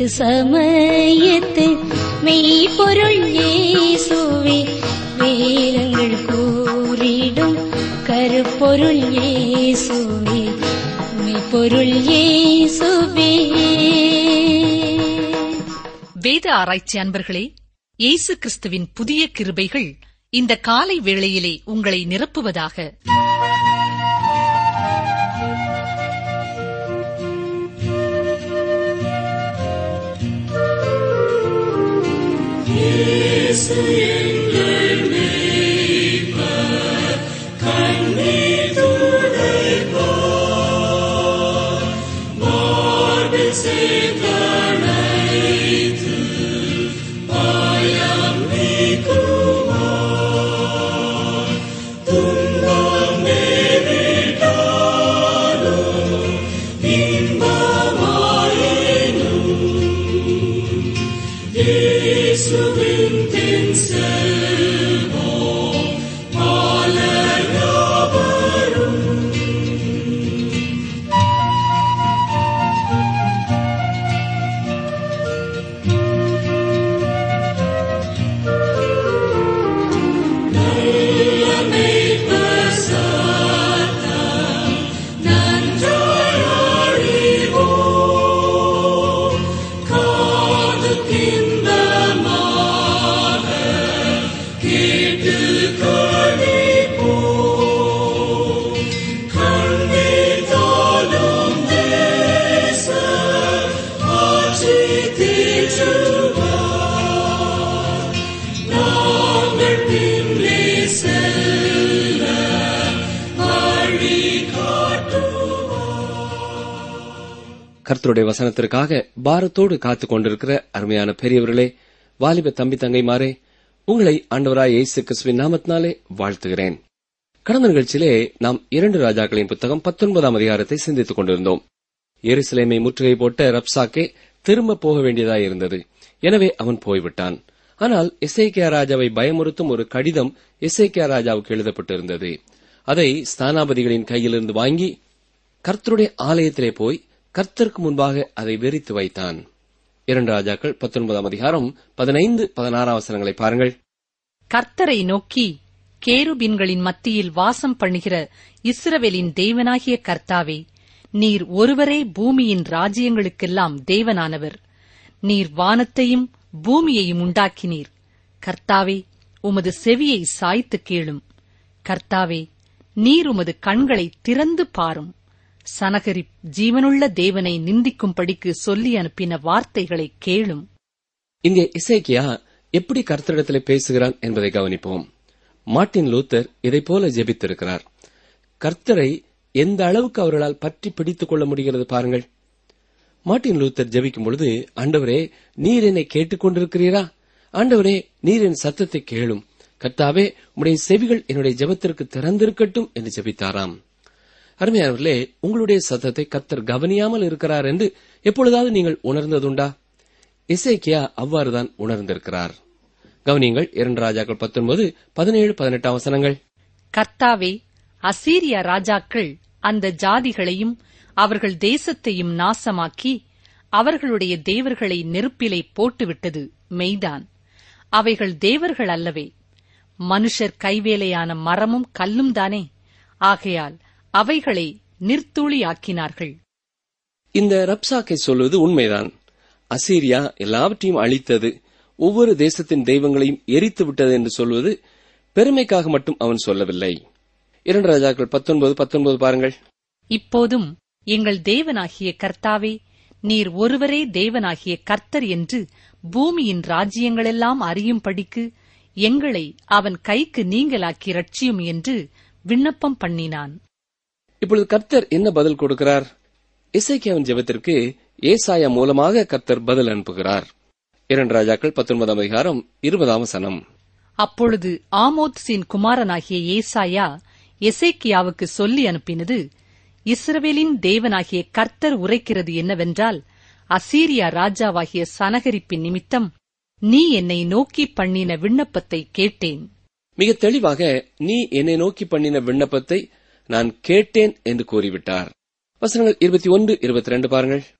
தீர்ப்பு சமயத்து மெய்ப்பொருள் இயேசுவே வேதங்கள் கூறிடும் கருப்பொருள் இயேசுவே மெய்ப்பொருள் இயேசுவே வேத ஆராய்ச்சி அன்பர்களே இயேசு கிறிஸ்துவின் புதிய கிருபைகள் இந்த காலை வேளையிலே உங்களை நிரப்புவதாக கர்த்தருடைய வசனத்திற்காக பாரத்தோடு காத்துக் கொண்டிருக்கிற அருமையான பெரியவர்களே வாலிப தம்பி தங்கைமாரே உங்களை ஆண்டவராய் இயேசு கிறிஸ்துவின் நாமத்தினாலே வாழ்த்துகிறேன் கடந்த நிகழ்ச்சியிலே நாம் இரண்டு ராஜாக்களின் புத்தகம் பத்தொன்பதாம் அதிகாரத்தை சிந்தித்துக் கொண்டிருந்தோம் எருசலேமை முற்றுகை போட்ட ரப்சாக்கே திரும்ப போக வேண்டியதாய் இருந்தது எனவே அவன் போய்விட்டான் ஆனால் எசேக்கியா ராஜாவை பயமுறுத்தும் ஒரு கடிதம் எசேக்கியா ராஜாவுக்கு எழுதப்பட்டிருந்தது அதை ஸ்தானாபதிகளின் கையிலிருந்து வாங்கி கர்த்தருடைய ஆலயத்திலே போய் கர்த்தருக்கு முன்பாக அதை வெறித்து வைத்தான் இரண்டு ராஜாக்கள் பத்தொன்பதாம் அதிகாரம் பதினைந்து பதினாறாம் வசனங்களை பாருங்கள் கர்த்தரை நோக்கி கேருபின்களின் மத்தியில் வாசம் பண்ணுகிற இஸ்ரவேலின் தேவனாகிய கர்த்தாவே நீர் ஒருவரே பூமியின் ராஜ்யங்களுக்கெல்லாம் தேவனானவர் நீர் வானத்தையும் பூமியையும் உண்டாக்கினீர் கர்த்தாவே உமது செவியை சாய்த்து கேளும் கர்த்தாவே நீர் உமது கண்களை திறந்து பாரும் சனகரிப் ஜீவனுள்ள தேவனை நிந்திக்கும்படிக்கு சொல்லி அனுப்பின வார்த்தைகளை கேளும் இங்கே இசைக்கியா எப்படி கர்த்தரிடத்திலே பேசுகிறான் என்பதை கவனிப்போம் மார்ட்டின் லூத்தர் இதைப் போல ஜெபித்திருக்கிறார் கர்த்தரை எந்த அளவுக்கு அவர்களால் பற்றி பிடித்துக் கொள்ள முடிகிறது பாருங்கள் மார்ட்டின் லூத்தர் ஜெபிக்கும் பொழுது ஆண்டவரே நீர் என்னை கேட்டுக்கொண்டிருக்கிறீரா ஆண்டவரே நீர் என் சத்தத்தை கேளும் கர்த்தாவே உம்முடைய செவிகள் என்னுடைய ஜெபத்திற்கு திறந்திருக்கட்டும் என்று ஜெபித்தாராம் அருமையானவர்களே உங்களுடைய சத்தத்தை கர்த்தர் கவனியாமல் இருக்கிறார் என்று எப்பொழுதாவது நீங்கள் உணர்ந்ததுண்டா இசைக்கியா அவ்வாறுதான் உணர்ந்திருக்கிறார் கவனியங்கள் இரண்டு ராஜாக்கள் பத்தொன்பது பதினேழு பதினெட்டாம் வசனங்கள் கர்த்தாவே அசீரியா ராஜாக்கள் அந்த ஜாதிகளையும் அவர்கள் தேசத்தையும் நாசமாக்கி அவர்களுடைய தேவர்களை நெருப்பிலை போட்டுவிட்டது மெய்தான் அவைகள் தேவர்கள் அல்லவே மனுஷர் கைவேலையான மரமும் கல்லும் தானே ஆகையால் அவைகளை நிர்த்தூளியாக்கினார்கள் இந்த ரப்சாக்கை சொல்வது உண்மைதான் அசீரியா எல்லாவற்றையும் அழித்தது ஒவ்வொரு தேசத்தின் தெய்வங்களையும் எரித்து விட்டது என்று சொல்வது பெருமைக்காக மட்டும் அவன் சொல்லவில்லை இரண்டு ராஜாக்கள் பத்தொன்பது பத்தொன்பது பாருங்கள் இப்போதும் எங்கள் தேவனாகிய கர்த்தாவே நீர் ஒருவரே தேவனாகிய கர்த்தர் என்று பூமியின் ராஜ்யங்களெல்லாம் அறியும்படிக்கு எங்களை அவன் கைக்கு நீங்களாக்கி ரட்சியும் என்று விண்ணப்பம் பண்ணினான் இப்பொழுது கர்த்தர் என்ன பதில் கொடுக்கிறார் இசைக்கியாவின் ஜெபத்திற்கு ஏசாயா மூலமாக கர்த்தர் பதில் அனுப்புகிறார் இரண்டு ராஜாக்கள் பத்தொன்பதாம் அதிகாரம் இருபதாம் வசனம் அப்பொழுது ஆமோத்ஸின் குமாரனாகிய ஏசாயா எசேக்கியாவுக்கு சொல்லி அனுப்பினது இஸ்ரவேலின் தேவனாகிய கர்த்தர் உரைக்கிறது என்னவென்றால் அசீரியா ராஜாவாகிய சனகரிப்பின் நிமித்தம் நீ என்னை நோக்கி பண்ணின விண்ணப்பத்தை கேட்டேன் மிக தெளிவாக நீ என்னை நோக்கி பண்ணின விண்ணப்பத்தை நான் கேட்டேன் என்று கூறிவிட்டார் வசனங்கள் இருபத்தி ஒன்று இருபத்தி ரெண்டு பாருங்கள்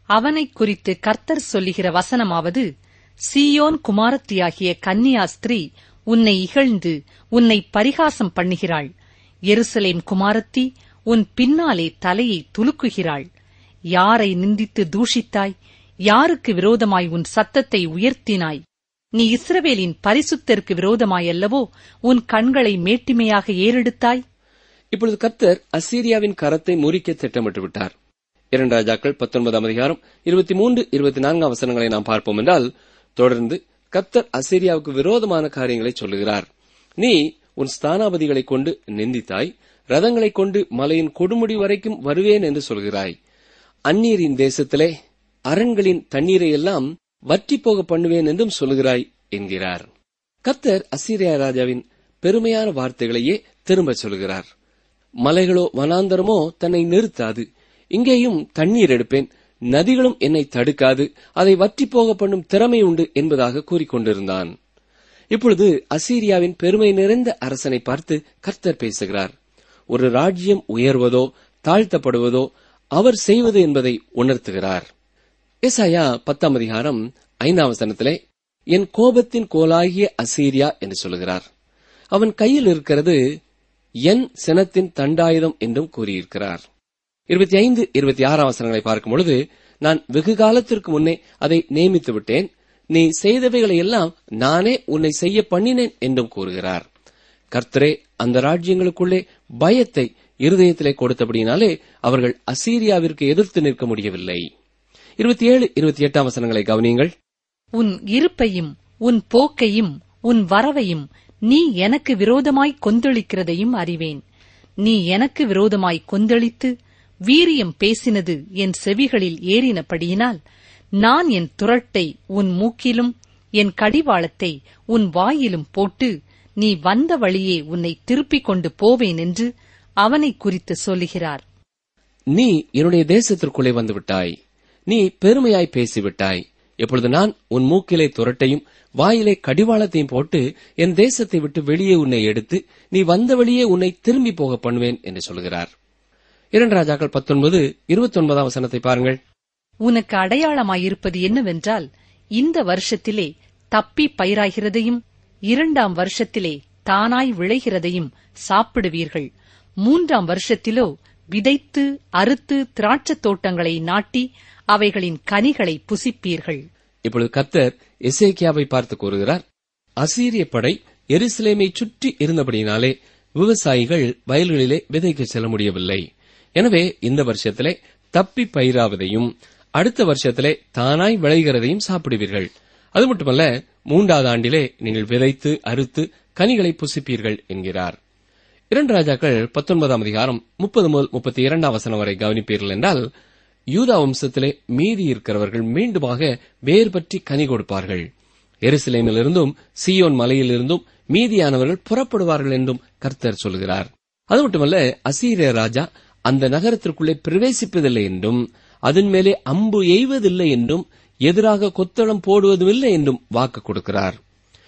அவனைக் குறித்து கர்த்தர் சொல்லுகிற வசனமாவது சீயோன் குமாரத்தியாகிய கன்னியா ஸ்திரீ உன்னை இகழ்ந்து உன்னை பரிகாசம் பண்ணுகிறாள் எருசலேம் குமாரத்தி உன் பின்னாலே தலையை துலுக்குகிறாள் யாரை நிந்தித்து தூஷித்தாய் யாருக்கு விரோதமாய் உன் சத்தத்தை உயர்த்தினாய் நீ இஸ்ரவேலின் பரிசுத்தருக்கு விரோதமாயல்லவோ உன் கண்களை மேட்டிமையாக ஏறெடுத்தாய் இப்பொழுது கர்த்தர் அசீரியாவின் கரத்தை முறிக்க திட்டமிட்டு விட்டார் இரண்டு ராஜாக்கள் பத்தொன்பதாம் அதிகாரம் இருபத்தி மூன்று இருபத்தி நான்காம் வசனங்களை நாம் பார்ப்போம் என்றால் தொடர்ந்து கர்த்தர் அசீரியாவுக்கு விரோதமான காரியங்களை சொல்லுகிறார் நீ உன் ஸ்தானாபதிகளைக் கொண்டு நிந்தித்தாய் ரதங்களைக் கொண்டு மலையின் கொடுமுடி வரைக்கும் வருவேன் என்று சொல்கிறாய் அந்நீரின் தேசத்திலே அரண்களின் தண்ணீரை எல்லாம் வற்றி போக பண்ணுவேன் என்றும் சொல்லுகிறாய் என்கிறார் கர்த்தர் அசீரியா ராஜாவின் பெருமையான வார்த்தைகளையே திரும்ப சொல்கிறார் மலைகளோ வனாந்தரமோ தன்னை நிறுத்தாது இங்கேயும் தண்ணீர் எடுப்பேன் நதிகளும் என்னை தடுக்காது அதை வற்றி போக பண்ணும் திறமை உண்டு என்பதாக கூறிக்கொண்டிருந்தான் இப்பொழுது அசீரியாவின் பெருமை நிறைந்த அரசனை பார்த்து கர்த்தர் பேசுகிறார் ஒரு ராஜ்யம் உயர்வதோ தாழ்த்தப்படுவதோ அவர் செய்வது என்பதை உணர்த்துகிறார் ஏசாயா பத்தாம் அதிகாரம் ஐந்தாம் வசனத்திலே என் கோபத்தின் கோலாகிய அசீரியா என்று சொல்லுகிறார் அவன் கையில் இருக்கிறது என் சினத்தின் தண்டாயுதம் என்றும் கூறியிருக்கிறார் இருபத்தி ஐந்து இருபத்தி ஆறாம் வசனங்களை பார்க்கும் பொழுது நான் வெகு காலத்திற்கு முன்னே அதை நியமித்து விட்டேன் நீ செய்தவைகளை எல்லாம் நானே உன்னை செய்ய பண்ணினேன் என்றும் கூறுகிறார் கர்த்தரே அந்த ராஜ்யங்களுக்குள்ளே பயத்தை இருதயத்திலே கொடுத்தபடினாலே அவர்கள் அசீரியாவிற்கு எதிர்த்து நிற்க முடியவில்லை இருபத்தி ஏழு இருபத்தி எட்டாம் வசனங்களை கவனியுங்கள் உன் இருப்பையும் உன் போக்கையும் உன் வரவையும் நீ எனக்கு விரோதமாய் கொந்தளிக்கிறதையும் அறிவேன் நீ எனக்கு விரோதமாய் கொந்தளித்து வீரியம் பேசினது என் செவிகளில் ஏறினபடியினால் நான் என் துரட்டை உன் மூக்கிலும் என் கடிவாளத்தை உன் வாயிலும் போட்டு நீ வந்த வழியே உன்னை திருப்பிக் கொண்டு போவேன் என்று அவனை குறித்து சொல்லுகிறார் நீ என்னுடைய தேசத்திற்குள்ளே வந்து விட்டாய் நீ பெருமையாய் பேசிவிட்டாய் எப்பொழுது நான் உன் மூக்கிலே துரட்டையும் வாயிலே கடிவாளத்தையும் போட்டு என் தேசத்தை விட்டு வெளியே உன்னை எடுத்து நீ வந்த வழியே உன்னை திரும்பி போக பண்ணுவேன் என்று சொல்கிறார் இரண்டு ராஜாக்கள் பத்தொன்பது இருபத்தி ஒன்பதாம் வசனத்தை பாருங்கள் உனக்கு அடையாளமாயிருப்பது என்னவென்றால் இந்த வருஷத்திலே தப்பி பயிராகிறதையும் இரண்டாம் வருஷத்திலே தானாய் விளைகிறதையும் சாப்பிடுவீர்கள் மூன்றாம் வருஷத்திலோ விதைத்து அறுத்து திராட்சத் தோட்டங்களை நாட்டி அவைகளின் கனிகளை புசிப்பீர்கள் இப்பொழுது கர்த்தர் எசேக்கியாவை பார்த்து கூறுகிறார் அசீரிய படை எருசலேமை சுற்றி இருந்தபடியினாலே விவசாயிகள் வயல்களிலே விதைக்க செல்ல முடியவில்லை எனவே இந்த வருஷத்திலே தப்பி பயிராவதையும் அடுத்த வருஷத்திலே தானாய் விளைகிறதையும் சாப்பிடுவீர்கள் அது மட்டுமல்ல மூன்றாவது ஆண்டிலே நீங்கள் விதைத்து அறுத்து கனிகளை புசிப்பீர்கள் என்கிறார் இரண்டு ராஜாக்கள் பத்தொன்பதாம் அதிகாரம் முப்பது முதல் முப்பத்தி இரண்டாம் வசனம் வரை கவனிப்பீர்கள் என்றால் யூதா வம்சத்திலே மீதி இருக்கிறவர்கள் மீண்டுமாக வேர் பற்றி கனி கொடுப்பார்கள் எருசலேமிலிருந்தும் சியோன் மலையிலிருந்தும் மீதியானவர்கள் புறப்படுவார்கள் என்றும் கர்த்தர் சொல்கிறார் அது மட்டுமல்ல அசீரிய ராஜா அந்த நகரத்திற்குள்ளே பிரவேசிப்பதில்லை என்றும் அதன் மேலே அம்பு எய்வதில்லை என்றும் எதிராக கொத்தளம் போடுவதுமில்லை என்றும் வாக்கு கொடுக்கிறார்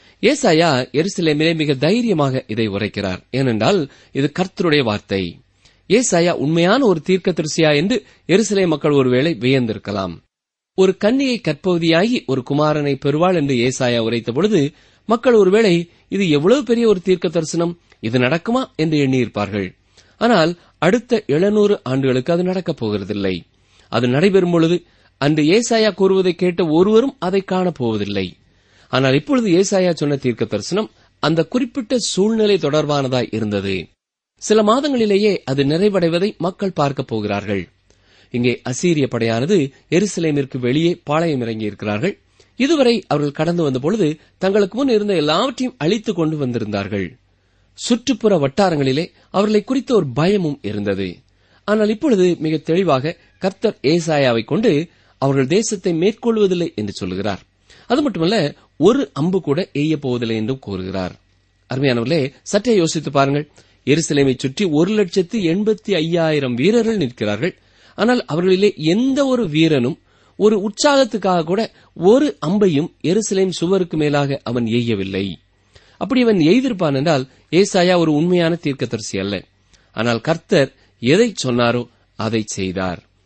ஏசாயா எருசலேமிலே மிக தைரியமாக இதை உரைக்கிறார் ஏனென்றால் இது கர்த்தருடைய வார்த்தை ஏசாயா உண்மையான ஒரு தீர்க்க என்று எருசலே மக்கள் ஒருவேளை வியந்திருக்கலாம் ஒரு கன்னியை கற்பவதியாகி ஒரு குமாரனை பெறுவாள் என்று ஏசாயா உரைத்த பொழுது மக்கள் ஒருவேளை இது எவ்வளவு பெரிய ஒரு தீர்க்க தரிசனம் இது நடக்குமா என்று எண்ணியிருப்பார்கள் ஆனால் அடுத்த எழுநூறு ஆண்டுகளுக்கு அது நடக்கப் போகிறதில்லை அது நடைபெறும் பொழுது அன்று ஏசாயா கூறுவதை கேட்ட ஒருவரும் அதை காணப்போவதில்லை ஆனால் இப்பொழுது ஏசாயா சொன்ன தீர்க்க தரிசனம் அந்த குறிப்பிட்ட சூழ்நிலை தொடர்பானதாய் இருந்தது சில மாதங்களிலேயே அது நிறைவடைவதை மக்கள் பார்க்கப் போகிறார்கள் இங்கே அசீரிய படையானது எருசலேமிற்கு வெளியே பாளையம் இறங்கியிருக்கிறார்கள் இதுவரை அவர்கள் கடந்து வந்த பொழுது தங்களுக்கு முன் இருந்த எல்லாவற்றையும் அழித்துக் கொண்டு வந்திருந்தார்கள் சுற்றுப்புற வட்டாரங்களிலே அவர்களை குறித்த ஒரு பயமும் இருந்தது ஆனால் இப்பொழுது மிக தெளிவாக கர்த்தர் ஏசாயாவை கொண்டு அவர்கள் தேசத்தை மேற்கொள்வதில்லை என்று சொல்கிறார் அது மட்டுமல்ல ஒரு அம்பு கூட எய்ய போவதில்லை என்றும் கூறுகிறார் அருமையானவர்களே சற்றே யோசித்து பாருங்கள் எருசலேமை சுற்றி ஒரு லட்சத்து எண்பத்தி ஐயாயிரம் வீரர்கள் நிற்கிறார்கள் ஆனால் அவர்களிலே எந்த ஒரு வீரனும் ஒரு உற்சாகத்துக்காக கூட ஒரு அம்பையும் எருசலேம் சுவருக்கு மேலாக அவன் எய்யவில்லை அப்படி அவன் எய்திருப்பான் என்றால் ஏசாயா ஒரு உண்மையான தீர்க்கதரிசி அல்ல ஆனால் கர்த்தர் எதை சொன்னாரோ அதை செய்தார்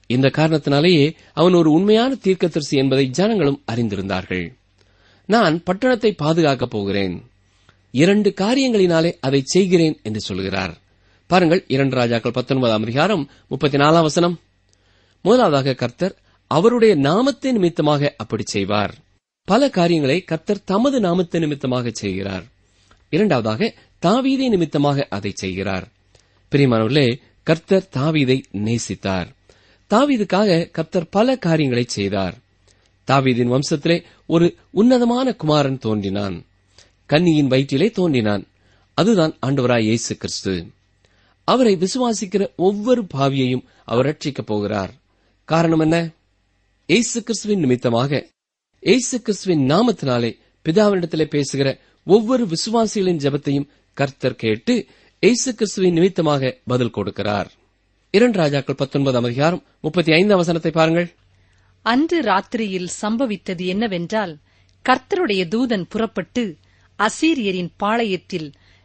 இந்த காரணத்தினாலேயே அவன் ஒரு உண்மையான தீர்க்கதரிசி என்பதை ஜனங்களும் அறிந்திருந்தார்கள் நான் பட்டணத்தை பாதுகாக்கப் போகிறேன் இரண்டு காரியங்களினாலே அதை செய்கிறேன் என்று சொல்கிறார் பாருங்கள் இரண்டு ராஜாக்கள் பத்தொன்பதாம் அதிகாரம் முப்பத்தி நாலாம் வசனம் முதலாவதாக கர்த்தர் அவருடைய நாமத்தை நிமித்தமாக அப்படி செய்வார் பல காரியங்களை கர்த்தர் தமது நாமத்தை நிமித்தமாக செய்கிறார் இரண்டாவதாக தாவீதை நிமித்தமாக அதை செய்கிறார் பிரியமானவர்களே கர்த்தர் தாவீதை நேசித்தார் தாவீதுக்காக கர்த்தர் பல காரியங்களை செய்தார் தாவீதின் வம்சத்திலே ஒரு உன்னதமான குமாரன் தோன்றினான் கன்னியின் வயிற்றிலே தோன்றினான் அதுதான் ஆண்டவராய் இயேசு கிறிஸ்து அவரை விசுவாசிக்கிற ஒவ்வொரு பாவியையும் அவர் ரட்சிக்கப் போகிறார் காரணம் என்ன இயேசு கிறிஸ்துவின் நிமித்தமாக இயேசு கிறிஸ்துவின் நாமத்தினாலே பிதாவினிடத்திலே பேசுகிற ஒவ்வொரு விசுவாசிகளின் ஜெபத்தையும் கர்த்தர் கேட்டு இயேசு கிறிஸ்துவின் நிமித்தமாக பதில் கொடுக்கிறார் இரண்டு ராஜாக்கள் பத்தொன்பதாம் அதிகாரம் முப்பத்தி ஐந்தாம் வசனத்தை பாருங்கள் அன்று ராத்திரியில் சம்பவித்தது என்னவென்றால் கர்த்தருடைய தூதன் புறப்பட்டு அசீரியரின் பாளையத்தில்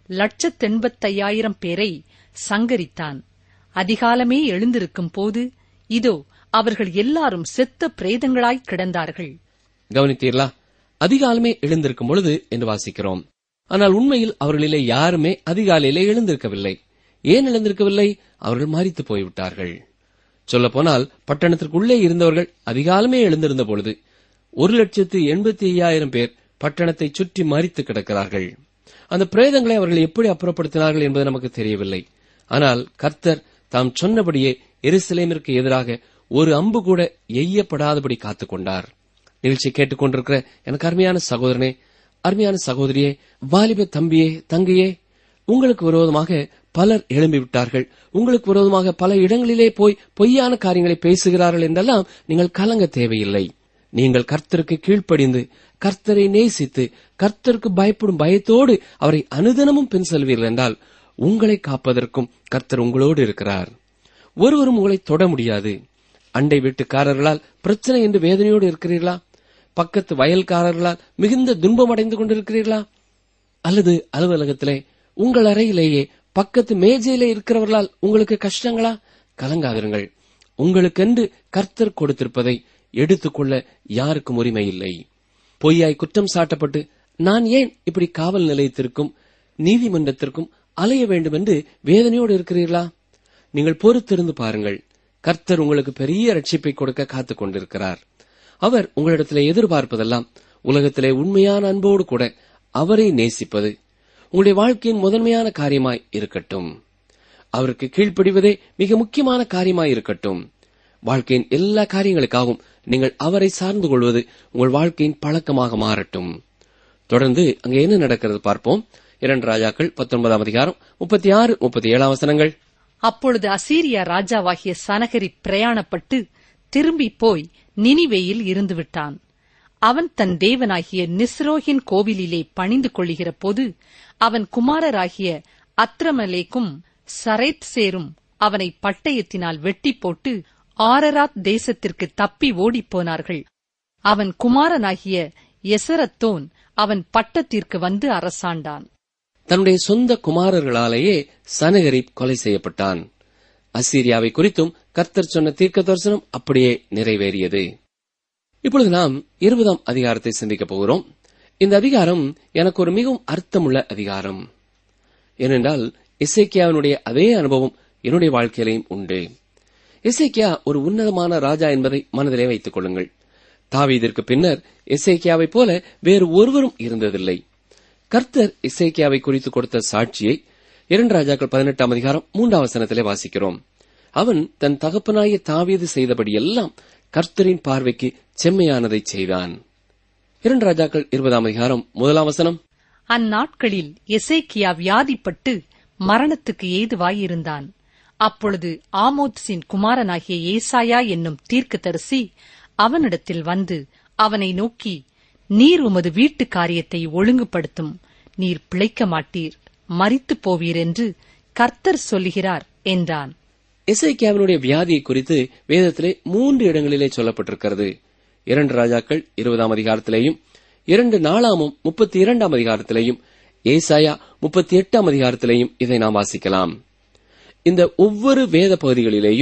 லட்சத்தெண்பத்தையாயிரம் பேரை சங்கரித்தான் அதிகாலமே எழுந்திருக்கும் போது இதோ அவர்கள் எல்லாரும் செத்த பிரேதங்களாய் கிடந்தார்கள் கவனித்தீர்களா அதிகாலமே எழுந்திருக்கும் பொழுது என்று வாசிக்கிறோம் ஆனால் உண்மையில் அவர்களிலே யாருமே அதிகாலையிலே எழுந்திருக்கவில்லை ஏன் எழுந்திருக்கவில்லை அவர்கள் மறித்து போய்விட்டார்கள் சொல்லப்போனால் பட்டணத்திற்குள்ளே இருந்தவர்கள் அதிகாலமே எழுந்திருந்த பொழுது ஒரு லட்சத்து எண்பத்தி ஐயாயிரம் பேர் பட்டணத்தை சுற்றி மறித்து கிடக்கிறார்கள் அந்த பிரேதங்களை அவர்கள் எப்படி அப்புறப்படுத்தினார்கள் என்பது நமக்கு தெரியவில்லை ஆனால் கர்த்தர் தாம் சொன்னபடியே எருசலேமிற்கு எதிராக ஒரு அம்பு கூட எய்யப்படாதபடி காத்துக் கொண்டார் நிகழ்ச்சி கேட்டுக்கொண்டிருக்கிற எனக்கு அருமையான சகோதரனே அருமையான சகோதரியே வாலிப தம்பியே தங்கையே உங்களுக்கு விரோதமாக பலர் எழும்பிவிட்டார்கள் உங்களுக்கு விரோதமாக பல இடங்களிலே போய் பொய்யான காரியங்களை பேசுகிறார்கள் என்றெல்லாம் நீங்கள் கலங்க தேவையில்லை நீங்கள் கர்த்தருக்கு கீழ்ப்படிந்து கர்த்தரை நேசித்து கர்த்தருக்கு பயப்படும் பயத்தோடு அவரை அனுதினமும் பின் செல்வீர்கள் என்றால் உங்களை காப்பதற்கும் கர்த்தர் உங்களோடு இருக்கிறார் ஒருவரும் உங்களை தொட முடியாது அண்டை வீட்டுக்காரர்களால் பிரச்சனை என்று வேதனையோடு இருக்கிறீர்களா பக்கத்து வயல்காரர்களால் மிகுந்த துன்பம் அடைந்து கொண்டிருக்கிறீர்களா அல்லது அலுவலகத்திலே உங்கள் அறையிலேயே பக்கத்து மேஜையிலே இருக்கிறவர்களால் உங்களுக்கு கஷ்டங்களா கலங்காதிருங்கள் உங்களுக்கென்று கர்த்தர் கொடுத்திருப்பதை எடுத்துக்கொள்ள யாருக்கும் உரிமை இல்லை பொய்யாய் குற்றம் சாட்டப்பட்டு நான் ஏன் இப்படி காவல் நிலையத்திற்கும் நீதிமன்றத்திற்கும் அலைய வேண்டும் என்று வேதனையோடு இருக்கிறீர்களா நீங்கள் பொறுத்திருந்து பாருங்கள் கர்த்தர் உங்களுக்கு பெரிய ரட்சிப்பை கொடுக்க காத்துக் கொண்டிருக்கிறார் அவர் உங்களிடத்திலே எதிர்பார்ப்பதெல்லாம் உலகத்திலே உண்மையான அன்போடு கூட அவரை நேசிப்பது உங்களுடைய வாழ்க்கையின் முதன்மையான காரியமாய் இருக்கட்டும் அவருக்கு கீழ்ப்படிவதே மிக முக்கியமான காரியமாய் இருக்கட்டும் வாழ்க்கையின் எல்லா காரியங்களுக்காகவும் நீங்கள் அவரை சார்ந்து கொள்வது உங்கள் வாழ்க்கையின் பழக்கமாக மாறட்டும் தொடர்ந்து அங்கே என்ன நடக்கிறது பார்ப்போம் இரண்டு ராஜாக்கள் பத்தொன்பதாம் அதிகாரம் முப்பத்தி ஆறு முப்பத்தி ஏழாம் வசனங்கள் அப்பொழுது அசீரியா ராஜாவாகிய சனகரி பிரயாணப்பட்டு திரும்பி போய் நினிவேயில் இருந்து விட்டான் அவன் தன் தேவனாகிய நிஸ்ரோகின் கோவிலிலே பணிந்து கொள்ளுகிற போது அவன் குமாரராகிய அத்ரமலேக்கும் சரேத் சேரும் அவனை பட்டயத்தினால் வெட்டி போட்டு ஆரராத் தேசத்திற்கு தப்பி ஓடிப்போனார்கள் அவன் குமாரனாகிய எசரத்தோன் அவன் பட்டத்திற்கு வந்து அரசாண்டான் தன்னுடைய சொந்த குமாரர்களாலேயே சனகரிப் கொலை செய்யப்பட்டான் அசீரியாவை குறித்தும் கர்த்தர் சொன்ன தீர்க்க தரிசனம் அப்படியே நிறைவேறியது இப்பொழுது நாம் இருபதாம் அதிகாரத்தை சிந்திக்கப் போகிறோம் இந்த அதிகாரம் எனக்கு ஒரு மிகவும் அர்த்தமுள்ள அதிகாரம் ஏனென்றால் இசைக்கியாவினுடைய அதே அனுபவம் என்னுடைய வாழ்க்கையிலையும் உண்டு இசைக்கியா ஒரு உன்னதமான ராஜா என்பதை மனதிலே வைத்துக் கொள்ளுங்கள் தாவீதிற்கு பின்னர் இசைக்கியாவைப் போல வேறு ஒருவரும் இருந்ததில்லை கர்த்தர் இசைக்கியாவை குறித்து கொடுத்த சாட்சியை இரண்டு ராஜாக்கள் பதினெட்டாம் அதிகாரம் மூன்றாம் வசனத்திலே வாசிக்கிறோம் அவன் தன் தகப்பனாய தாவீது செய்தபடியெல்லாம் கர்த்தரின் பார்வைக்கு செம்மையானதை செய்தான் இரண்டு ராஜாக்கள் இருபதாம் அதிகாரம் முதலாம் வசனம் அந்நாட்களில் எசேக்கியா வியாதிப்பட்டு மரணத்துக்கு ஏதுவாயிருந்தான் அப்பொழுது ஆமோத்ஸின் குமாரனாகிய ஏசாயா என்னும் தீர்க்கதரிசி அவனிடத்தில் வந்து அவனை நோக்கி நீர் உமது வீட்டு காரியத்தை ஒழுங்குபடுத்தும் நீர் பிழைக்க மாட்டீர் மரித்துப் போவீர் என்று கர்த்தர் சொல்லுகிறார் என்றான் இசைக்கியாவினுடைய வியாதியை குறித்து வேதத்திலே மூன்று இடங்களிலே சொல்லப்பட்டிருக்கிறது இரண்டு ராஜாக்கள் இருபதாம் அதிகாரத்திலேயும் இரண்டு நாளாமும் முப்பத்தி இரண்டாம் அதிகாரத்திலேயும் ஏசாயா முப்பத்தி எட்டாம் அதிகாரத்திலேயும் இதை நாம் வாசிக்கலாம் இந்த ஒவ்வொரு வேத பகுதிகளிலேயும்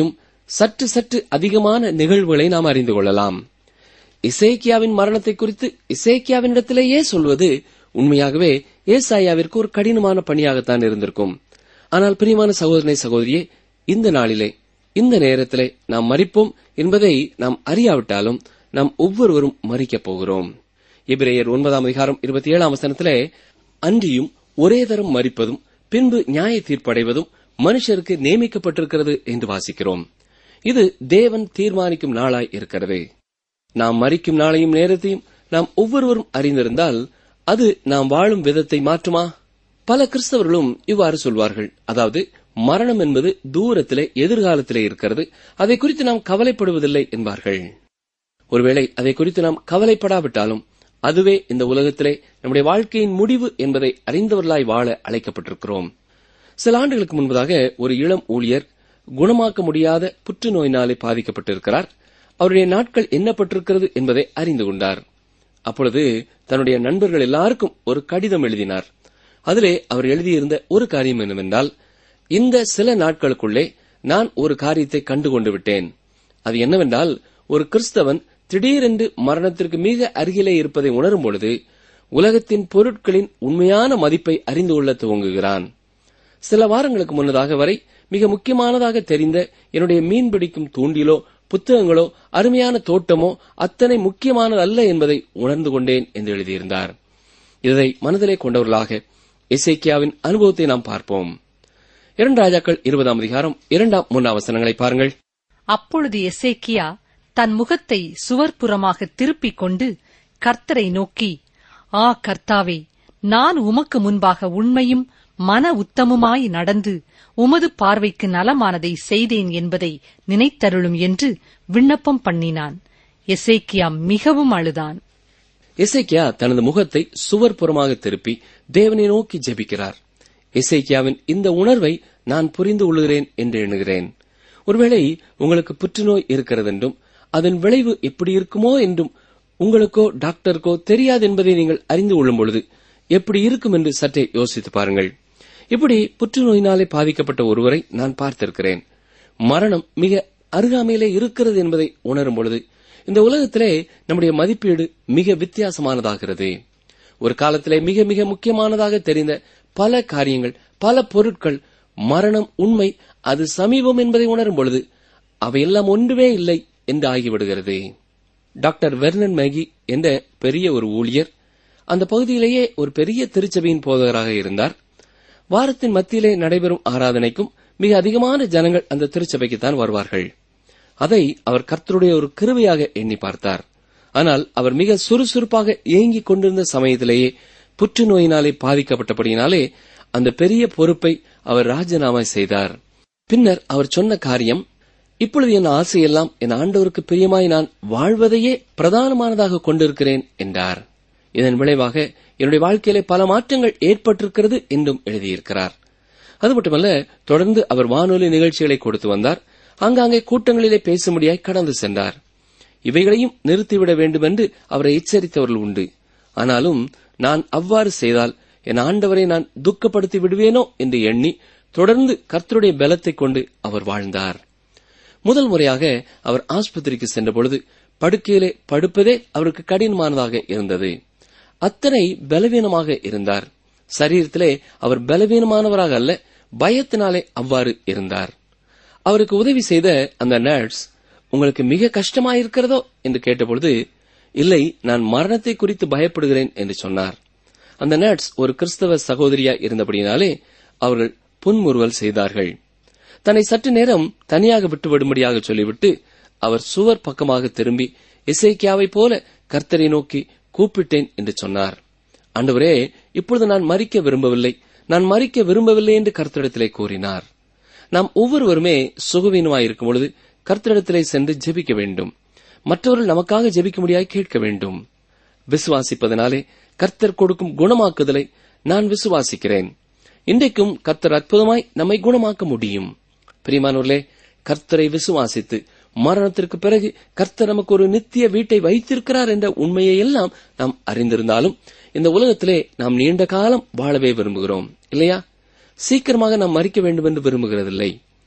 சற்று சற்று அதிகமான நிகழ்வுகளை நாம் அறிந்து கொள்ளலாம் இசேக்கியாவின் மரணத்தை குறித்து இசேக்கியாவினிடத்திலேயே சொல்வது உண்மையாகவே ஏசாயாவிற்கு ஒரு கடினமான பணியாகத்தான் இருந்திருக்கும் ஆனால் பிரியமான சகோதரனை சகோதரியே இந்த நாளிலே இந்த நேரத்திலே நாம் மறிப்போம் என்பதை நாம் அறியாவிட்டாலும் நாம் ஒவ்வொருவரும் மறிக்கப் போகிறோம் எபிரேயர் ஒன்பதாம் அதிகாரம் இருபத்தி ஏழாம் வசனத்திலே அன்றியும் ஒரே தரம் மறிப்பதும் பின்பு நியாய தீர்ப்படைவதும் மனுஷருக்கு நியமிக்கப்பட்டிருக்கிறது என்று வாசிக்கிறோம் இது தேவன் தீர்மானிக்கும் நாளாய் இருக்கிறது நாம் மறிக்கும் நாளையும் நேரத்தையும் நாம் ஒவ்வொருவரும் அறிந்திருந்தால் அது நாம் வாழும் விதத்தை மாற்றுமா பல கிறிஸ்தவர்களும் இவ்வாறு சொல்வார்கள் அதாவது மரணம் என்பது தூரத்திலே எதிர்காலத்திலே இருக்கிறது அதை குறித்து நாம் கவலைப்படுவதில்லை என்பார்கள் ஒருவேளை அதை குறித்து நாம் கவலைப்படாவிட்டாலும் அதுவே இந்த உலகத்திலே நம்முடைய வாழ்க்கையின் முடிவு என்பதை அறிந்தவர்களாய் வாழ அழைக்கப்பட்டிருக்கிறோம் சில ஆண்டுகளுக்கு முன்பதாக ஒரு இளம் ஊழியர் குணமாக்க முடியாத புற்றுநோயினாலே பாதிக்கப்பட்டிருக்கிறார் அவருடைய நாட்கள் எண்ணப்பட்டிருக்கிறது என்பதை அறிந்து கொண்டார் அப்பொழுது தன்னுடைய நண்பர்கள் எல்லாருக்கும் ஒரு கடிதம் எழுதினார் அதிலே அவர் எழுதியிருந்த ஒரு காரியம் என்னவென்றால் இந்த சில நாட்களுக்குள்ளே நான் ஒரு காரியத்தை கண்டுகொண்டு விட்டேன் அது என்னவென்றால் ஒரு கிறிஸ்தவன் திடீரென்று மரணத்திற்கு மிக அருகிலே இருப்பதை உணரும் பொழுது உலகத்தின் பொருட்களின் உண்மையான மதிப்பை அறிந்து கொள்ள துவங்குகிறான் சில வாரங்களுக்கு முன்னதாக வரை மிக முக்கியமானதாக தெரிந்த என்னுடைய மீன்பிடிக்கும் தூண்டிலோ புத்தகங்களோ அருமையான தோட்டமோ அத்தனை முக்கியமானது அல்ல என்பதை உணர்ந்து கொண்டேன் என்று எழுதியிருந்தார் இதை மனதிலே கொண்டவர்களாக இசைக்கியாவின் அனுபவத்தை நாம் பார்ப்போம் இரண்டு ராஜாக்கள் இருபதாம் அதிகாரம் இரண்டாம் மூன்றாம் வசனங்களை பாருங்கள் அப்பொழுது எசேக்கியா தன் முகத்தை சுவர்புறமாக திருப்பிக் கொண்டு கர்த்தரை நோக்கி ஆ கர்த்தாவே நான் உமக்கு முன்பாக உண்மையும் மன உத்தமுமாய் நடந்து உமது பார்வைக்கு நலமானதை செய்தேன் என்பதை நினைத்தருளும் என்று விண்ணப்பம் பண்ணினான் எசேக்கியா மிகவும் அழுதான் இசைக்கியா தனது முகத்தை சுவர்புறமாக திருப்பி தேவனை நோக்கி ஜெபிக்கிறார் இசைக்கியாவின் இந்த உணர்வை நான் புரிந்து கொள்கிறேன் என்று எண்ணுகிறேன் ஒருவேளை உங்களுக்கு புற்றுநோய் இருக்கிறதென்றும் அதன் விளைவு எப்படி இருக்குமோ என்றும் உங்களுக்கோ டாக்டருக்கோ தெரியாது என்பதை நீங்கள் அறிந்து கொள்ளும் பொழுது எப்படி இருக்கும் என்று சற்றே யோசித்து பாருங்கள் இப்படி புற்றுநோயினாலே பாதிக்கப்பட்ட ஒருவரை நான் பார்த்திருக்கிறேன் மரணம் மிக அருகாமையிலே இருக்கிறது என்பதை உணரும் பொழுது இந்த உலகத்திலே நம்முடைய மதிப்பீடு மிக வித்தியாசமானதாகிறது ஒரு காலத்திலே மிக மிக முக்கியமானதாக தெரிந்த பல காரியங்கள் பல பொருட்கள் மரணம் உண்மை அது சமீபம் என்பதை உணரும் பொழுது அவையெல்லாம் ஒன்றுமே இல்லை என்று ஆகிவிடுகிறது டாக்டர் வெர்னன் மேகி என்ற பெரிய ஒரு ஊழியர் அந்த பகுதியிலேயே ஒரு பெரிய திருச்சபையின் போதகராக இருந்தார் வாரத்தின் மத்தியிலே நடைபெறும் ஆராதனைக்கும் மிக அதிகமான ஜனங்கள் அந்த திருச்சபைக்குத்தான் வருவார்கள் அதை அவர் கர்த்தருடைய ஒரு கிருவையாக எண்ணி பார்த்தார் ஆனால் அவர் மிக சுறுசுறுப்பாக இயங்கிக் கொண்டிருந்த சமயத்திலேயே புற்றுநோயினாலே பாதிக்கப்பட்டபடியினாலே அந்த பெரிய பொறுப்பை அவர் ராஜினாமா செய்தார் பின்னர் அவர் சொன்ன காரியம் இப்பொழுது என் ஆசையெல்லாம் என் ஆண்டவருக்கு பிரியமாய் நான் வாழ்வதையே பிரதானமானதாக கொண்டிருக்கிறேன் என்றார் இதன் விளைவாக என்னுடைய வாழ்க்கையிலே பல மாற்றங்கள் ஏற்பட்டிருக்கிறது என்றும் எழுதியிருக்கிறார் அது மட்டுமல்ல தொடர்ந்து அவர் வானொலி நிகழ்ச்சிகளை கொடுத்து வந்தார் ஆங்காங்கே கூட்டங்களிலே பேசும்படியாய் கடந்து சென்றார் இவைகளையும் நிறுத்திவிட வேண்டும் என்று அவரை எச்சரித்தவர்கள் உண்டு ஆனாலும் நான் அவ்வாறு செய்தால் என் ஆண்டவரை நான் துக்கப்படுத்தி விடுவேனோ என்று எண்ணி தொடர்ந்து கர்த்தருடைய பலத்தைக் கொண்டு அவர் வாழ்ந்தார் முதல் முறையாக அவர் ஆஸ்பத்திரிக்கு சென்றபொழுது படுக்கையிலே படுப்பதே அவருக்கு கடினமானதாக இருந்தது அத்தனை பலவீனமாக இருந்தார் சரீரத்திலே அவர் பலவீனமானவராக அல்ல பயத்தினாலே அவ்வாறு இருந்தார் அவருக்கு உதவி செய்த அந்த நர்ஸ் உங்களுக்கு மிக கஷ்டமாயிருக்கிறதோ என்று கேட்டபொழுது இல்லை நான் மரணத்தை குறித்து பயப்படுகிறேன் என்று சொன்னார் அந்த நர்ஸ் ஒரு கிறிஸ்தவ சகோதரியா இருந்தபடியினாலே அவர்கள் புன்முறுவல் செய்தார்கள் தன்னை சற்று நேரம் தனியாக விட்டு விடும்படியாக சொல்லிவிட்டு அவர் சுவர் பக்கமாக திரும்பி இசைக்கியாவை போல கர்த்தரை நோக்கி கூப்பிட்டேன் என்று சொன்னார் ஆண்டவரே இப்பொழுது நான் மறிக்க விரும்பவில்லை நான் மறிக்க விரும்பவில்லை என்று கர்த்தரிடத்திலே கூறினார் நாம் ஒவ்வொருவருமே சுகவீனமாயிருக்கும் பொழுது கர்த்தரிடத்திலே சென்று ஜெபிக்க வேண்டும் மற்றவர்கள் நமக்காக ஜெபிக்க முடியாய் கேட்க வேண்டும் விசுவாசிப்பதனாலே கர்த்தர் கொடுக்கும் குணமாக்குதலை நான் விசுவாசிக்கிறேன் இன்றைக்கும் கர்த்தர் அற்புதமாய் நம்மை குணமாக்க முடியும் பிரியமானவர்களே கர்த்தரை விசுவாசித்து மரணத்திற்கு பிறகு கர்த்தர் நமக்கு ஒரு நித்திய வீட்டை வைத்திருக்கிறார் என்ற உண்மையை எல்லாம் நாம் அறிந்திருந்தாலும் இந்த உலகத்திலே நாம் நீண்ட காலம் வாழவே விரும்புகிறோம் இல்லையா சீக்கிரமாக நாம் மறிக்க வேண்டும் என்று விரும்புகிறதில்லை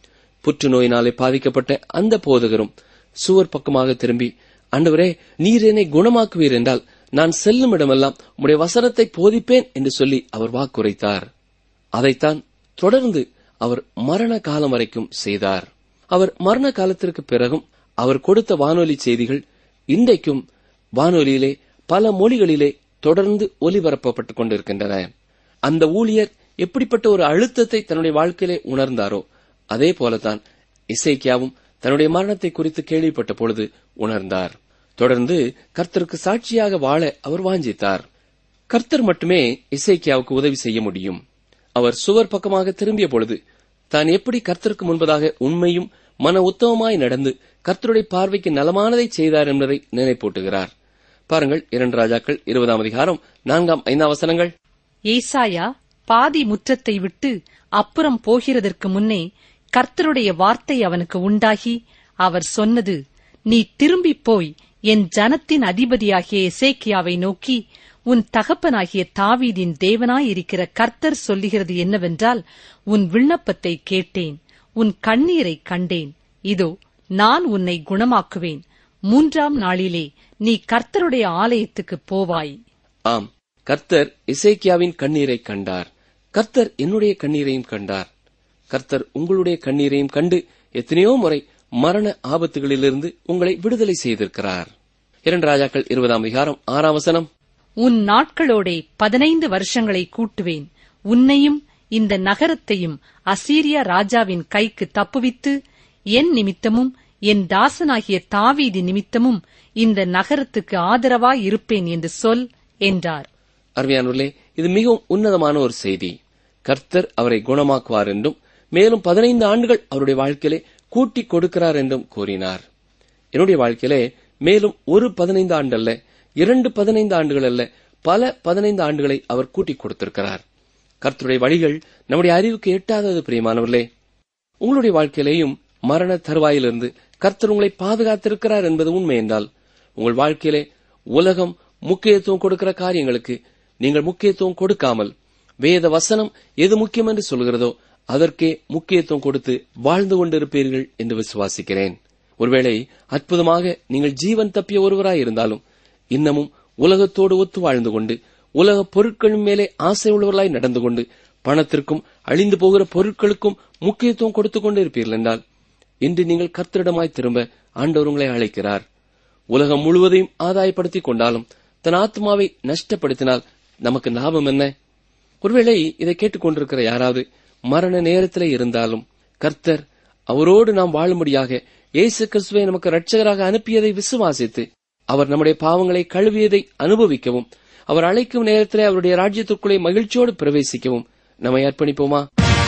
புற்றுநோயினாலே பாதிக்கப்பட்ட அந்த போதகரும் சுவர் பக்கமாக திரும்பி ஆண்டவரே நீர் என்னை குணமாக்குவீர் என்றால் நான் செல்லும் இடமெல்லாம் உம்முடைய வசனத்தை போதிப்பேன் என்று சொல்லி அவர் வாக்குரைத்தார் அதைத்தான் தொடர்ந்து அவர் மரண காலம் வரைக்கும் செய்தார் அவர் மரண காலத்திற்கு பிறகும் அவர் கொடுத்த வானொலி செய்திகள் இன்றைக்கும் வானொலியிலே பல மொழிகளிலே தொடர்ந்து ஒலிபரப்பப்பட்டுக் கொண்டிருக்கின்றன அந்த ஊழியர் எப்படிப்பட்ட ஒரு அழுத்தத்தை தன்னுடைய வாழ்க்கையிலே உணர்ந்தாரோ அதே போலத்தான் இசைக்கியாவும் தன்னுடைய மரணத்தை குறித்து கேள்விப்பட்ட பொழுது உணர்ந்தார் தொடர்ந்து கர்த்தருக்கு சாட்சியாக வாழ அவர் வாஞ்சித்தார் கர்த்தர் மட்டுமே இசைக்கியாவுக்கு உதவி செய்ய முடியும் அவர் சுவர் பக்கமாக திரும்பிய பொழுது தான் எப்படி கர்த்தருக்கு முன்பதாக உண்மையும் மன உத்தமமாய் நடந்து கர்த்தருடைய பார்வைக்கு நலமானதை செய்தார் என்பதை நினைப்பூட்டுகிறார் பாருங்கள் இரண்டு ராஜாக்கள் இருபதாம் அதிகாரம் நான்காம் ஐந்தாம் வசனங்கள் ஏசாயா பாதி முற்றத்தை விட்டு அப்புறம் போகிறதற்கு முன்னே கர்த்தருடைய வார்த்தை அவனுக்கு உண்டாகி அவர் சொன்னது நீ திரும்பிப் போய் என் ஜனத்தின் அதிபதியாகிய எசேக்கியாவை நோக்கி உன் தகப்பனாகிய தாவீதின் தேவனாயிருக்கிற கர்த்தர் சொல்லுகிறது என்னவென்றால் உன் விண்ணப்பத்தை கேட்டேன் உன் கண்ணீரை கண்டேன் இதோ நான் உன்னை குணமாக்குவேன் மூன்றாம் நாளிலே நீ கர்த்தருடைய ஆலயத்துக்கு போவாய் ஆம் கர்த்தர் இசைக்கியாவின் கண்ணீரை கண்டார் கர்த்தர் என்னுடைய கண்ணீரையும் கண்டார் கர்த்தர் உங்களுடைய கண்ணீரையும் கண்டு எத்தனையோ முறை மரண ஆபத்துகளிலிருந்து உங்களை விடுதலை செய்திருக்கிறார் இரண்டு ராஜாக்கள் இருபதாம் அதிகாரம் ஆறாம் வசனம் உன் நாட்களோடே பதினைந்து வருஷங்களை கூட்டுவேன் உன்னையும் இந்த நகரத்தையும் அசீரியா ராஜாவின் கைக்கு தப்புவித்து என் நிமித்தமும் என் தாசனாகிய தாவீதி நிமித்தமும் இந்த நகரத்துக்கு ஆதரவாய் இருப்பேன் என்று சொல் என்றார் அருமையானவர்களே இது மிகவும் உன்னதமான ஒரு செய்தி கர்த்தர் அவரை குணமாக்குவார் என்றும் மேலும் பதினைந்து ஆண்டுகள் அவருடைய வாழ்க்கையிலே கூட்டி கொடுக்கிறார் என்றும் கூறினார் என்னுடைய வாழ்க்கையிலே மேலும் ஒரு பதினைந்து ஆண்டு அல்ல இரண்டு பதினைந்து ஆண்டுகள் அல்ல பல பதினைந்து ஆண்டுகளை அவர் கூட்டி கொடுத்திருக்கிறார் கர்த்தருடைய வழிகள் நம்முடைய அறிவுக்கு எட்டாதது பிரியமானவர்களே உங்களுடைய வாழ்க்கையிலேயும் மரண தருவாயிலிருந்து கர்த்தர் உங்களை பாதுகாத்திருக்கிறார் என்பது உண்மை என்றால் உங்கள் வாழ்க்கையிலே உலகம் முக்கியத்துவம் கொடுக்கிற காரியங்களுக்கு நீங்கள் முக்கியத்துவம் கொடுக்காமல் வேத வசனம் எது முக்கியம் என்று சொல்கிறதோ அதற்கே முக்கியத்துவம் கொடுத்து வாழ்ந்து கொண்டிருப்பீர்கள் என்று விசுவாசிக்கிறேன் ஒருவேளை அற்புதமாக நீங்கள் ஜீவன் தப்பிய ஒருவராய் இருந்தாலும் இன்னமும் உலகத்தோடு ஒத்து வாழ்ந்து கொண்டு உலக பொருட்களின் மேலே ஆசை உள்ளவர்களாய் நடந்து கொண்டு பணத்திற்கும் அழிந்து போகிற பொருட்களுக்கும் முக்கியத்துவம் கொடுத்துக் கொண்டு இருப்பீர்கள் என்றால் இன்று நீங்கள் கர்த்தரிடமாய் திரும்ப ஆண்டவர் உங்களை அழைக்கிறார் உலகம் முழுவதையும் ஆதாயப்படுத்திக் கொண்டாலும் தன் ஆத்மாவை நஷ்டப்படுத்தினால் நமக்கு லாபம் என்ன ஒருவேளை இதை கேட்டுக்கொண்டிருக்கிற யாராவது மரண நேரத்திலே இருந்தாலும் கர்த்தர் அவரோடு நாம் வாழும்படியாக இயேசு கிறிஸ்துவை நமக்கு இரட்சகராக அனுப்பியதை விசுவாசித்து அவர் நம்முடைய பாவங்களை கழுவியதை அனுபவிக்கவும் அவர் அழைக்கும் நேரத்திலே அவருடைய ராஜ்யத்துக்குள்ளே மகிழ்ச்சியோடு பிரவேசிக்கவும் நம்மை அர்ப்பணிப்போமா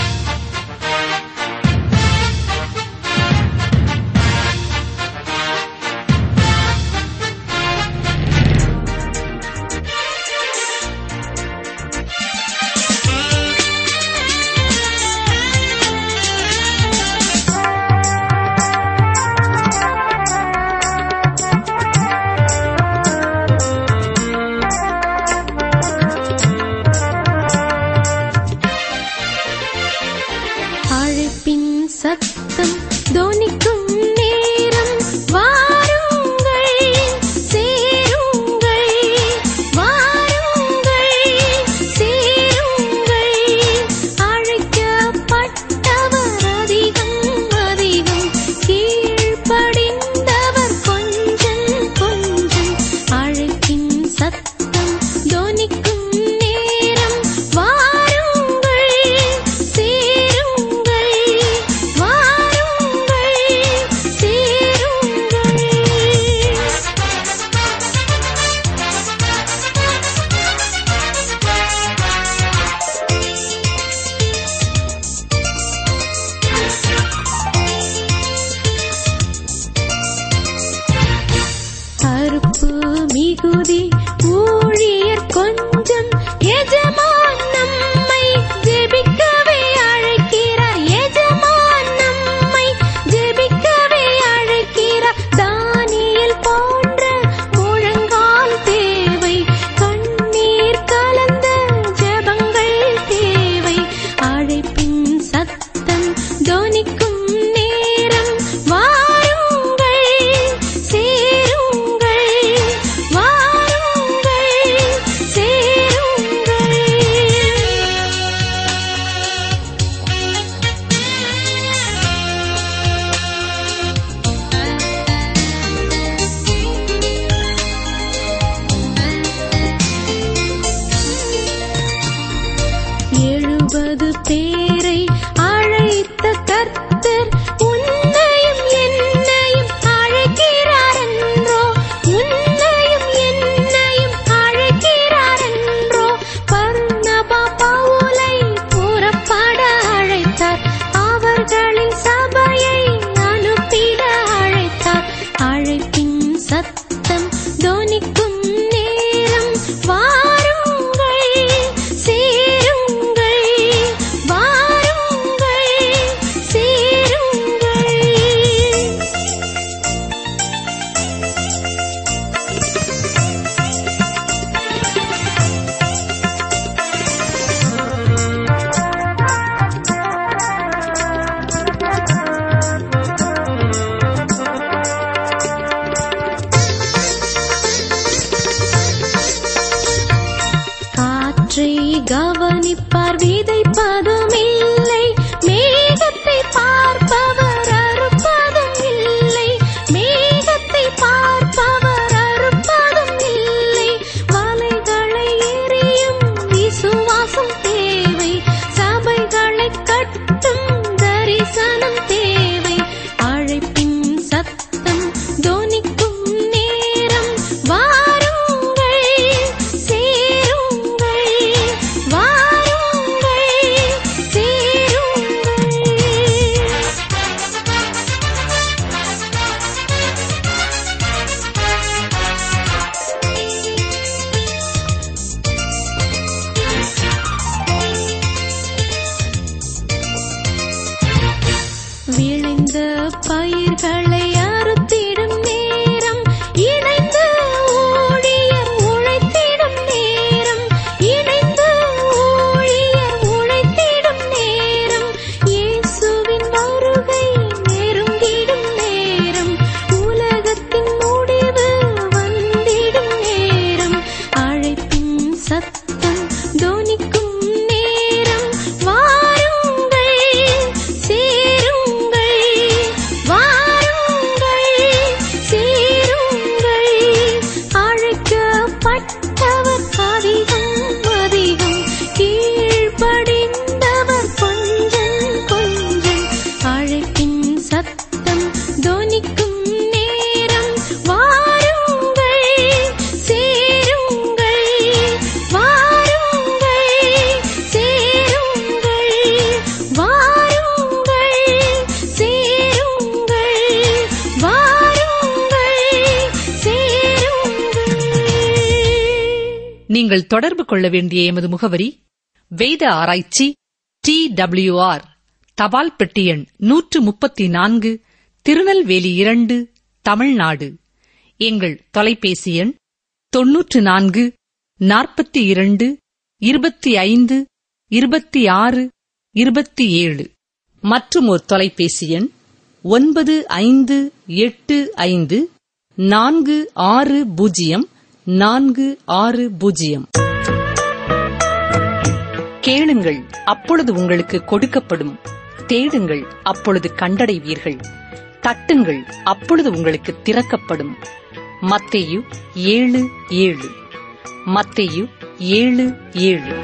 அழைப்பின் சத்தம் தோனிக்கும் நேரம் வாருங்கள் சேருங்கள் வாருங்கள் சேருங்கள் அழைக்கப்பட்டவர் அதிகம் அதிகம் கீழ்ப்படிந்தவர் கொஞ்சம் கொஞ்சம் அழைப்பின் சத்தம் தோனிக்கும் நேரம் வாருங்கள் சேருங்கள் வாருங்கள் விளைந்த பயிர்களை அறுத்திடும் நேரம் இணைந்து ஊழியர் உழைத்திடும் நேரம் இணைந்து ஊழியர் உழைத்திடும் நேரம் இயேசுவின் வருகை நெருங்கிடும் நேரம் உலகத்தின் முடிவு வந்திடும் நேரம் அழைப்பின் சத்தம் தொனிக்கும் நேரம் வாருங்கள் சேருங்கள் வாருங்கள் சேருங்கள் அழைக்கப்பட்டவர் அதிகம் அதிகம் கீழ்ப்படிந்தவர் கொஞ்சம் கொஞ்சம் அழைப்பின் சத்தம் தொனிக்கும் நேரம் வாருங்கள் சேருங்கள் வாருங்கள் சேருங்கள் வாருங்கள் சேருங்கள் வாருங்கள் சேருங்கள் நீங்கள் தொடர்பு கொள்ள வேண்டிய எமது முகவரி வேத ஆராய்ச்சி டி டபிள்யூஆர் தபால் பெட்டி எண் நூற்று முப்பத்தி நான்கு திருநெல்வேலி இரண்டு தமிழ்நாடு எங்கள் தொலைபேசி எண் தொன்னூற்று நான்கு நாற்பத்தி இரண்டு இருபத்தி ஐந்து இருபத்தி ஆறு இருபத்தி ஏழு மற்றும் ஒரு தொலைபேசி எண் ஒன்பது ஐந்து எட்டு ஐந்து நான்கு ஆறு பூஜ்ஜியம் நான்கு ஆறு பூஜ்ஜியம் கேளுங்கள் அப்பொழுது உங்களுக்கு கொடுக்கப்படும் தேடுங்கள் அப்பொழுது கண்டடைவீர்கள் தட்டுங்கள் அப்பொழுது உங்களுக்கு திறக்கப்படும் மத்தேயு ஏழு ஏழு மத்தேயு ஏழு ஏழு